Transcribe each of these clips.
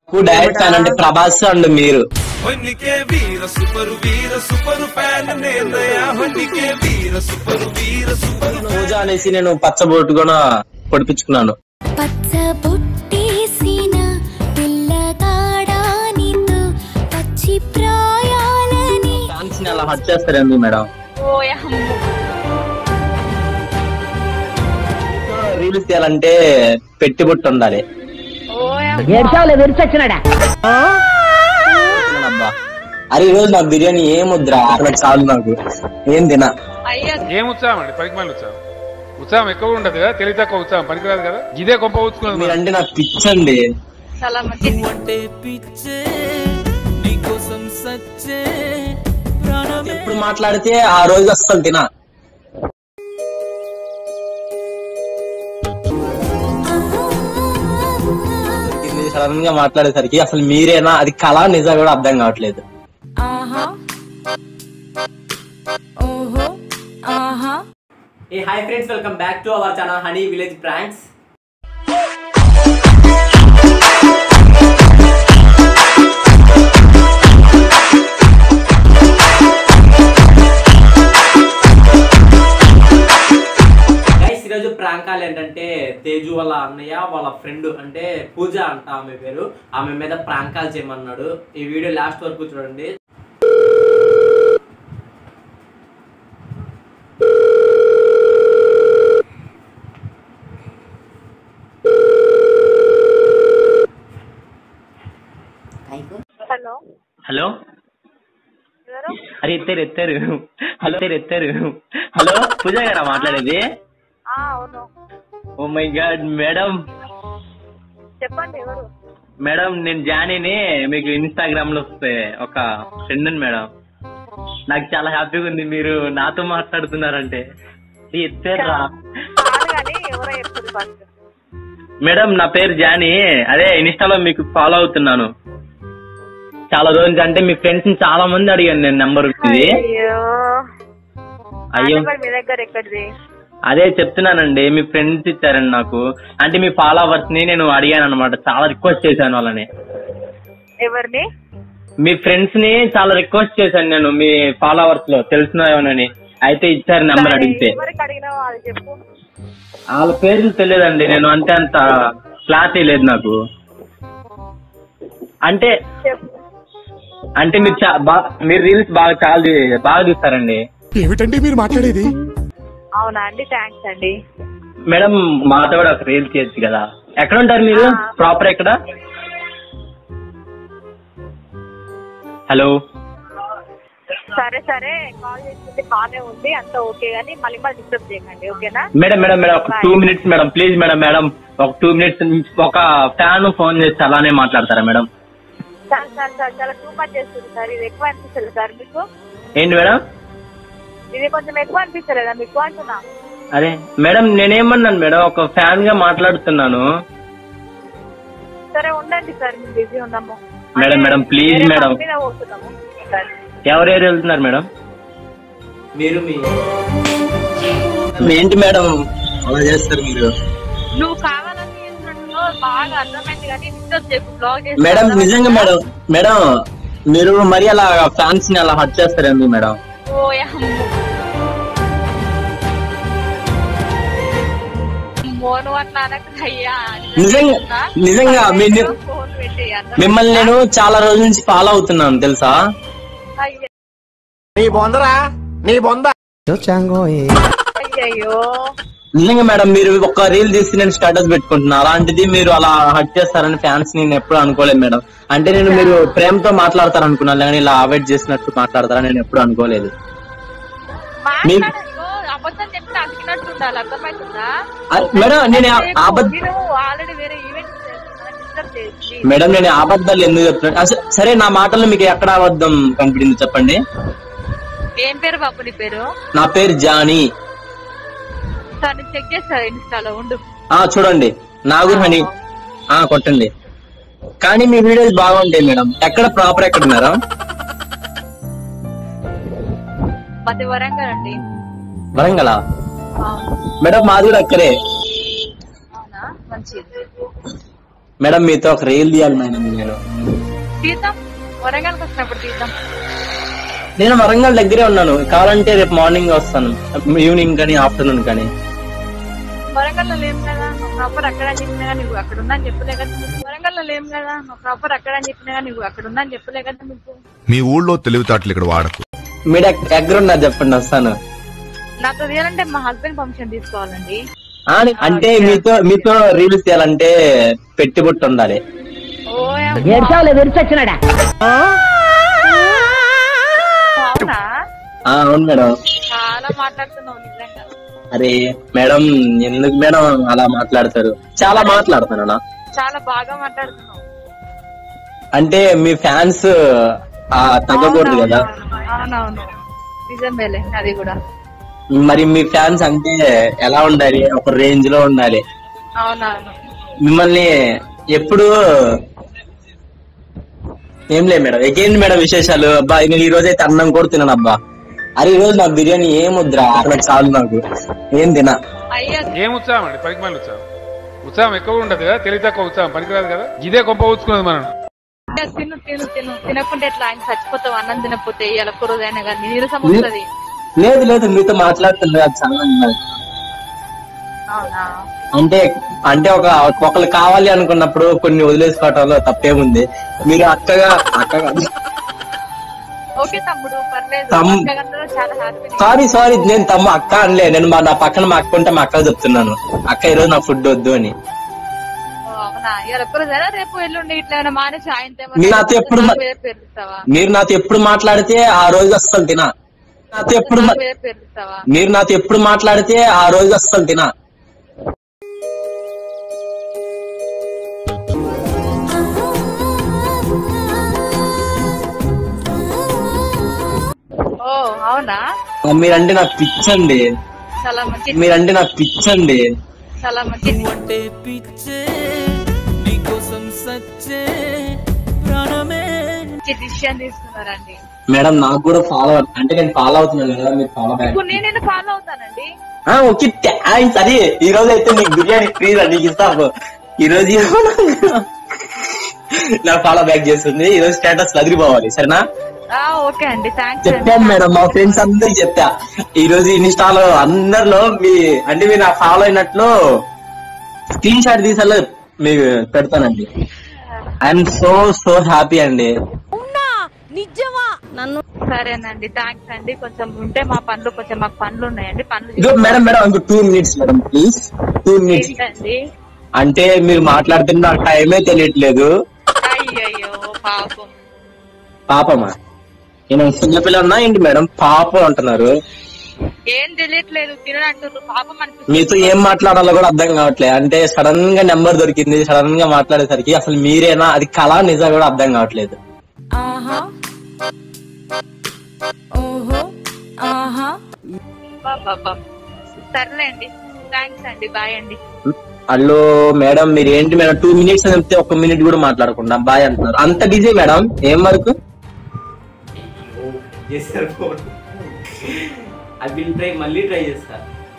Direct fan అంటే Prabhas and మీరు ಹೊನ್ನಿಕೆ ವೀರ ಸೂಪರು ವೀರ ಸೂಪರು ಫ್ಯಾನ್ ನೇಂದಯ ಹೊನ್ನಿಕೆ ವೀರ ಸೂಪರು ವೀರ ಸೂಪರು పూజ అనేసి నేను పచ్చబొట్టు కూడా పొడిపించుకున్నాను పచ్చ బొట్టేసిన పిల్లగాడానితో పచ్చి ప్రాయాలని ఫ్యాన్స్ ని అలా హట్ చేస్తారండి మేడం రీల్స్ తీయాలంటే పెట్టి బొట్టు ఉండాలి అబ్బా అరే ఈ రోజు నాకు బిర్యానీ ఏం వద్దురా అక్కడ చాలు నాకు ఏం తినా ఏం ఉత్సాహం అండి పనికిమాలిన ఉత్సాహం ఉత్సాహం ఎక్కువ ఉండదు కదా తెలివి తక్కువ ఉత్సాహం పనికిరాదు కదా ఇదే గొప్ప ఉత్సుకున్నది మనం. మీరంటే నాకు పిచ్చండి చాలా మంచిది ఇప్పుడు మాట్లాడితే ఆ రోజు అస్సలు తినా ఇది సడన్ గా మాట్లాడేసరికి అసలు మీరేనా అది కళ నిజం కూడా అర్థం కావట్లేదు ఏ hi friends welcome back to our channel Honey village pranks guys ఈరోజు ప్రాంకాలు ఏంటంటే తేజు వాళ్ళ అన్నయ్య వాళ్ళ ఫ్రెండ్ అంటే పూజ అంట ఆమె పేరు ఆమె మీద ప్రాంకాలు చేయమన్నాడు ఈ వీడియో లాస్ట్ వరకు చూడండి హలో హలో ఎవరు అరే ఎత్తారు ఎత్తారు హలో ఎత్తారు ఎత్తారు హలో పూజ గారా మాట్లాడేది ఆ, అవును ఓ మై గాడ్ మేడం చెప్పండి ఎవరు మేడం నేను జానీని మీకు ఇన్స్టాగ్రామ్ లో వస్తే ఒక ఫ్రెండ్ మేడం నాకు చాలా హ్యాపీగా ఉంది మీరు నాతో మాట్లాడుతున్నారంటే ఏ ఎత్తారా కాదు కానీ ఎవరో చెప్తుంది ఫస్ట్ మేడం నా పేరు జానీ అదే ఇన్స్టాలో మీకు ఫాలో అవుతున్నాను చాలా రోజులు అంటే మీ ఫ్రెండ్స్ ని చాలా మంది అడిగాను నేను నెంబర్ ఇది అయ్యో అయ్యో నెంబర్ మీ దగ్గర ఎక్కడిది అదే చెప్తున్నానండి మీ ఫ్రెండ్స్ ఇచ్చారండి నాకు అంటే మీ ఫాలోవర్స్ ని నేను అడిగాను అనమాట చాలా రిక్వెస్ట్ చేశాను వాళ్ళని ఎవరిని మీ ఫ్రెండ్స్ ని చాలా రిక్వెస్ట్ చేశాను నేను మీ ఫాలోవర్స్ లో తెలిసినని అయితే ఇచ్చారు నెంబర్ అడిగితే ఎవరికి అడిగినావో అది చెప్పు వాళ్ళ పేర్లు తెలియదండి నేను అంటే అంత క్లారిటీ లేదు నాకు అంటే చెప్పు అంటే మీరు చా- బా- మీరు రీల్స్ బాగా చాలా చూ- బాగా చూస్తారండి ఏమిటండి మీరు మాట్లాడేది అవునా అండి థ్యాంక్స్ అండి మేడం మాతో కూడా ఒక రీల్స్ చేయొచ్చు కదా ఎక్కడ ఉంటారు మీరు ఆ. ప్రాపర్ ఎక్కడ హలో సరే సరే కాల్ చేస్తుంటే బాగానే ఉంది అంత ఓకే కానీ మళ్ళీ మళ్ళీ డిస్టర్బ్ చేయకండి ఓకేనా మేడం మేడం మేడం ఒక two minutes madam please madam madam ఒక టూ మినిట్స్ ఒక ఫ్యాన్ ఫోన్ చేసి అలానే మాట్లాడతారా మేడం సార్ సార్ సార్ చాలా టూ మచ్ చేస్తుంది సార్ ఇది ఎక్కువ అనిపిస్తుంది సార్ మీకు ఏంటి మేడం ఇది కొంచెం ఎక్కువ అనిపిస్తలేదా మీకు అంటున్నా అదే మేడం నేనేమన్నాను మేడం ఒక ఫ్యాన్ గా మాట్లాడుతున్నాను సరే ఉండండి సార్ మేము బిజీ ఉన్నాము మేడం, అంటే మేడం, please, వేరే మేడం. పని మీద పోతున్నాము సార్ ఎవరెవరు వెళ్తున్నారు మేడం మీరు మీ ఏంటి మేడం అలా చేస్తారు మీరు నువ్వు కావాలని చేస్తున్నట్టున్నావు బాగా అర్థమైంది కానీ డిస్టర్బ్ చేయకు బ్లాగ్ చేసి మేడం నిజంగా మేడం మేడం మీరు మరి అలా ఫ్యాన్స్ ని అలా హట్ చేస్తారండి మేడం ఓ యమ్ము. అమ్మో, నువ్వు అట్లా అనకు అయ్యా నిజంగా నిజంగా మీ- ఫోన్ పెట్టి అర్థం మిమ్మల్ని నేను చాలా రోజుల నుంచి ఫాలో అవుతున్నాను తెలుసా అయ్య- నీ బొందరా నీ బొంద అయ్యయ్యో నిజంగా మేడం మీరు ఒక రీల్ తీసి నేను స్టేటస్ పెట్టుకుంటున్నా అలాంటిది మీరు అలా హట్ చేస్తారని ఫ్యాన్స్ నేను ఎప్పుడు అనుకోలేదు మేడం అంటే నేను మీరు ప్రేమతో మాట్లాడతారు అనుకున్నాను కానీ ఇలా అవాయిడ్ చేసినట్టు మాట్లాడతారని నేను ఎప్పుడు అనుకోలేదు మీ- మాట్లాడు ఇగో, అబద్ధం చెప్తే అతికినట్టు ఉండాలి అర్థమవుతుందా అరే, మేడం నేను ఆ- అబద్ధ నేను ఆల్రెడీ వేరే ఈవెంట్ డిస్టర్బ్ చేసి మేడం నేను అబద్ధాలు ఎందుకు చెప్తున్నాను అస- సరే నా మాటల్లో మీకు ఎక్కడ అబద్ధం కనిపించింది చెప్పండి ఏం పేరు బాబు నీ పేరు నా పేరు జానీ సార్ నేను చెక్ చేస్తాను ఇన్స్టాలో ఉండు ఆ చూడండి నాగూర్ హనీ ఆ కొట్టండి కానీ మీ వీడియోస్ బాగుంటాయి మేడం ఎక్కడ ప్రాపర్ ఎక్కడ ఉన్నారా మధ్య వరంగల్ అండి వరంగలా ఆ, మేడం మాది కూడా అక్కడే అవునా మంచిది మేడం మీతో ఒక రీల్ తీయాలి మేడం నేను తీద్దాం వరంగల్కి వచ్చినప్పుడు తీద్దాం నేను వరంగల్ దగ్గరే ఉన్నాను కావాలంటే రేపు మార్నింగ్ వస్తాను ఈవినింగ్ కానీ ఆఫ్టర్నూన్ కానీ వరంగల్లో లేం కదా నువ్వు ప్రాపర్ అక్కడ అని చెప్పినా కానీ నువ్వు అక్కడ ఉందని చెప్పలే కదా నీకు. వరంగల్లో లేం కదా నువ్వు ప్రాపర్ అక్కడ అని చెప్పినా కానీ నువ్వు అక్కడ ఉందని చెప్పలే కదా నువ్వు మీ ఊళ్ళో తెలివితేటలు ఇక్కడ వాడకు మీరు ఎక్- ఎక్కడ ఉన్నారు చెప్పండి వస్తాను నాతో తీయాలంటే మా హస్బెండ్ పర్మిషన్ తీసుకోవాలండి ఆ, అంటే మీతో మీతో రీల్స్ తీయాలంటే పెట్టుబుట్టు ఉండాలి ఓ అవునా ఆ, అవును మేడం చాలా మాట్లాడుతున్నావు నిజంగా అరే మేడం ఎందుకు మేడం అలా మాట్లాడతారు చాలా మాట్లాడతాను అన్న చాలా బాగా మాట్లాడుతున్నావు అంటే మీ ఫ్యాన్స్ ఆ తగ్గకూడదు కదా అవునవును నిజమేలే అది కూడా మరి మీ ఫ్యాన్స్ అంటే ఎలా ఉండాలి ఒక రేంజ్ లో ఉండాలి అవునవును మిమ్మల్ని ఎప్పుడు ఏం లేదు మేడం ఎకేంటి మేడం విశేషాలు అబ్బా నేను ఈ రోజు అయితే అన్నం కూడా తిన్నాను అబ్బా అరే ఈ రోజు నాకు బిర్యానీ ఏం వద్దురా అక్కడ చాలు నాకు ఏం తినా అయ్యా ఏం ఉత్సాహం అండి పనికిమాల ఉత్సాహం ఉత్సాహం ఎక్కువ ఉండదు కదా తెలివి తక్కువ ఉత్సాహం పనికిరాదు కదా ఇదే గొప్ప ఊచుకున్నది మనం తిను తిను తిను తినకుంటే ఎట్లా ఆయన చచ్చిపోతావు అన్నం తినకపోతే ఇవాళ ఒక్క రోజైనా కానీ నీరసం వస్తుంది లేదు లేదు మీతో మాట్లాడుతుంది అది చాలా ఉన్నది. అవునా అంటే అంటే ఒక ఒకళ్ళు కావాలి అనుకున్నప్పుడు కొన్ని వదిలేసుకోవటంలో తప్పేముంది మీరు అక్కగా అక్కగా ఓకే తమ్ముడు పర్లేదు తమ్- అక్కగంటలో చాలా హ్యాపీ సారీ సారీ నేను తమ్మ అక్క అనలే నేను మా నా పక్కన మా అక్క ఉంటే మా అక్క చెప్తున్నాను అక్క ఈరోజు నా ఫుడ్ వద్దు అని అవునా ఇవాళ ఒక్క రోజైనా రేపు ఎల్లుండి ఇట్లా ఏమైనా మానేసి ఆయనతో మీరు నాతో ఎప్పుడు మా- పేరు పేరుస్తావా మీరు నాతో ఎప్పుడు మాట్లాడితే ఆ రోజు అస్సలు తినా నాతో ఎప్పుడు మా- పేరు పేరుస్తావా మీరు నాతో ఎప్పుడు మాట్లాడితే ఆ రోజు అస్సలు తినా ఓ అవునా మీరంటే నాకు పిచ్చండి చాలా మంచి మీరంటే నాకు పిచ్చండి చాలా మంచి అంటే పిచ్చే నీకోసం సచ్చే ప్రాణమే మంచి డిసిషన్ తీసుకున్నారండి మేడం నాకు కూడా ఫాలో అంటే నేను ఫాలో అవుతున్నాను కదా మీరు ఫాలో బ్యాక్ ఇప్పుడు నేను నిన్ను ఫాలో అవుతానండి ఆ, ఓకే థ్యాంక్స్ అది ఈ రోజు అయితే నీకు బిర్యానీ ఫ్రీ రా నీకు ఇస్తాను ఈ రోజు నా ఫాలో బ్యాక్ చేస్తుంది ఈ రోజు స్టేటస్ అదిరిపోవాలి సరేనా ఆ ఓకే అండి థ్యాంక్స్ చెప్పాను మేడం మా ఫ్రెండ్స్ అందరికి చెప్పా ఈ రోజు ఇన్స్టాలో అందరిలో మీ అంటే మీరు నా ఫాలో అయినట్లు స్క్రీన్ షాట్ తీసాలో మీకు పెడతానండి ఐఎమ్ సో సో హ్యాపీ అండి సరేనండి థ్యాంక్స్ అండి కొంచెం ఉంటే మా పనులు కొంచెం మాకు పనులు ఉన్నాయండి పనులు ఇదో మేడం మేడం ఇంకో two minutes madam please two minutes ఏంటండి అంటే మీరు మాట్లాడుతున్న నాకు టైమే తెలియట్లేదు అయ్యయ్యో పాపం పాపమా నేను చిన్నపిల్ల ఉన్నా ఏంటి మేడం పాపం అంటున్నారు ఏం తెలియట్లేదు తిననంటున్నారు పాపం అనిపిస్తుంది మీతో ఏం మాట్లాడాలో కూడా అర్థం కావట్లేదు అంటే సడన్ గా నెంబర్ దొరికింది సడన్ గా మాట్లాడేసరికి అసలు మీరేనా అది కళ నిజం కూడా అర్థం కావట్లేదు ఆహా ఓహో ఆహా పాపం సర్లేండి థ్యాంక్స్ అండి బాయ్ అండి అల్లో మేడం మీరు ఏంటి మేడం టూ మినిట్స్ అని చెప్తే ఒక మినిట్ కూడా మాట్లాడకుండా బాయ్ అంటున్నారు అంత బిజీ మేడం ఏం వరకు చేశారు ఫోన్ ఐ విల్ ట్రై మళ్ళీ ట్రై చేస్తా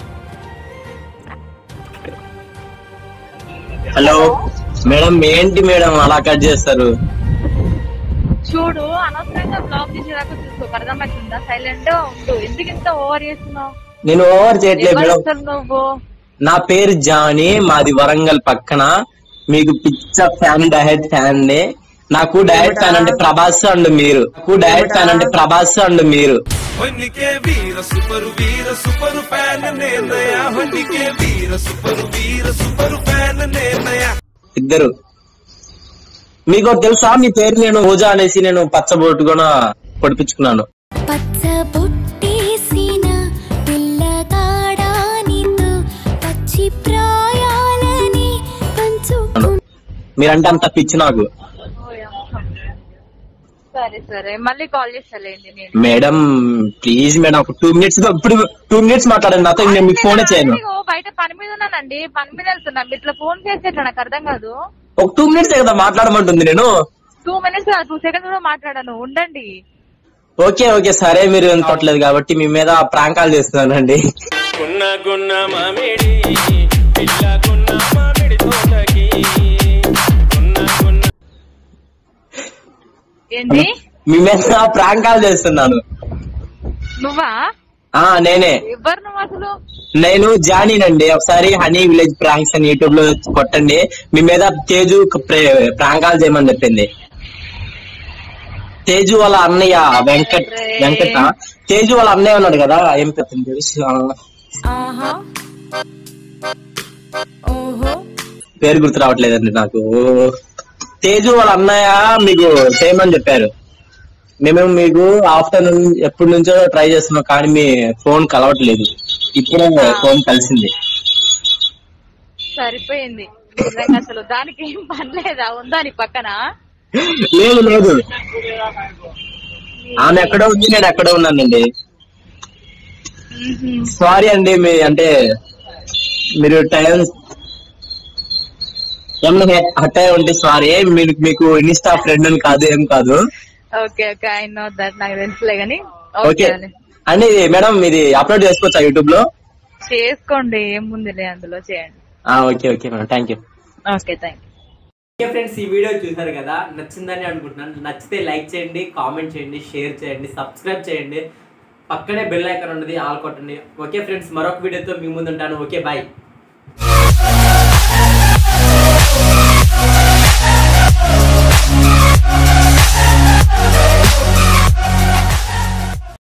హలో మేడం ఏంటి మేడం అలా కట్ చేస్తారు చూడు అనవసరంగా బ్లాక్ చేసేదాకా చూసుకో అర్థమవుతుందా సైలెంట్ ఉండు ఎందుకు ఇంత ఓవర్ చేస్తున్నావు నేను ఓవర్ చేయట్లేదు ఎవరు మేడం అసలు నువ్వు నా పేరు జానీ మాది వరంగల్ పక్కన మీకు పిచ్చ ఫ్యాన్ డైరెక్ట్ ఫ్యాన్ నే నాకు డైరెక్ట్ ఫ్యాన్ అంటే ప్రభాస్ అండ్ మీరు నాకు డైరెక్ట్ ఫ్యాన్ అంటే ప్రభాస్ అండ్ మీరు ಹೊನ್ನಿಕೆ ವೀರ ಸೂಪರ್ ವೀರ ಸೂಪರ್ ಫ್ಯಾನ್ ನೇನಯ ಹೊನ್ನಿಕೆ ವೀರ ಸೂಪರ್ ವೀರ ಸೂಪರ್ ಫ್ಯಾನ್ ನೇನಯ ఇద్దరు మీకు ఒకటి తెలుసా మీ పేరు నేను పూజ అనేసి నేను పచ్చబొట్టు కూడా పొడిపించుకున్నాను పచ్చబొట్టేసిన పిల్లగాడానితో పచ్చి ప్రాయాలని పంచుకు మీరంటే అంత పిచ్చి నాకు సరే సరే మళ్ళీ కాల్ చేస్తాలేండి నేను మేడం ప్లీజ్ మేడం ఒక టూ మినిట్స్ ఇప్పుడు టూ మినిట్స్ మాట్లాడండి నాతో నేను మీకు ఫోనే చేయను ఇదిగో బయట పని మీద ఉన్నానండి పని మీద వెళ్తున్నా మీరు ఇట్లా ఫోన్ చేస్తే ఇట్లా నాకు అర్థం కాదు ఒక టూ మినిట్స్ కదా మాట్లాడమంటుంది నేను టూ మినిట్స్ టూ సెకండ్స్ కూడా మాట్లాడాను ఉండండి ఓకే ఓకే సరే మీరు కొట్టలేదు కాబట్టి మీ మీద ప్రాంకాలు చేస్తున్నానండి గున్న గున్న మామిడి పిల్ల గున్న మామిడి తోటకి ఏంది మీ మీద ప్రాంక్ కాల్ చేస్తున్నాను నువ్వా ఆ నేనే ఎవరు నువ్వు అసలు నేను జానీనండి ఒకసారి హనీ విలేజ్ ప్రాంక్స్ అని యూట్యూబ్ లో కొట్టండి మీ మీద తేజు ప్రాంక్ కాల్ చేయమని చెప్పింది తేజు వాళ్ళ అన్నయ్య వెంకట్ వెంకట తేజు వాళ్ళ అన్నయ్య ఉన్నాడు కదా ఏం చెప్పింది ఆహా ఓహో పేరు గుర్తు రావట్లేదండి నాకు తేజు వాళ్ళ అన్నయ్య మీకు చేయమని చెప్పారు మేము మీకు ఆఫ్టర్నూన్ ఎప్పటి నుంచో ట్రై చేస్తున్నాం కానీ మీ ఫోన్ కలవట్లేదు ఇప్పుడే ఫోన్ కలిసింది సరిపోయింది నిజంగా అసలు దానికి ఏం పని లేదా ఉందా నీ పక్కన లేదు లేదు ఆమె ఎక్కడో ఉంది నేను ఎక్కడో ఉన్నానండి సారీ అండి మీ అంటే మీరు టైం ఏమన్నా హట్ అయి ఉంటే సారీ మీరు మీకు ఇన్స్టా ఫ్రెండ్ అని కాదు ఏం కాదు okay okay I know that నాకు తెలుసులే గానీ ఓకే ఓకే అండి మేడం ఇది అప్లోడ్ చేసుకోవచ్చా యూట్యూబ్ లో చేసుకోండి ఏముందిలే అందులో చేయండి ఆ, okay okay madam thank you okay thank okay friends ఈ వీడియో చూసారు కదా నచ్చిందని అనుకుంటున్నాను నచ్చితే లైక్ చేయండి కామెంట్ చేయండి షేర్ చేయండి సబ్స్క్రైబ్ చేయండి పక్కనే బెల్ ఐకాన్ ఉన్నది ఆల్ కొట్టండి ఓకే ఫ్రెండ్స్ మరొక వీడియోతో మీ ముందు ఉంటాను ఓకే బాయ్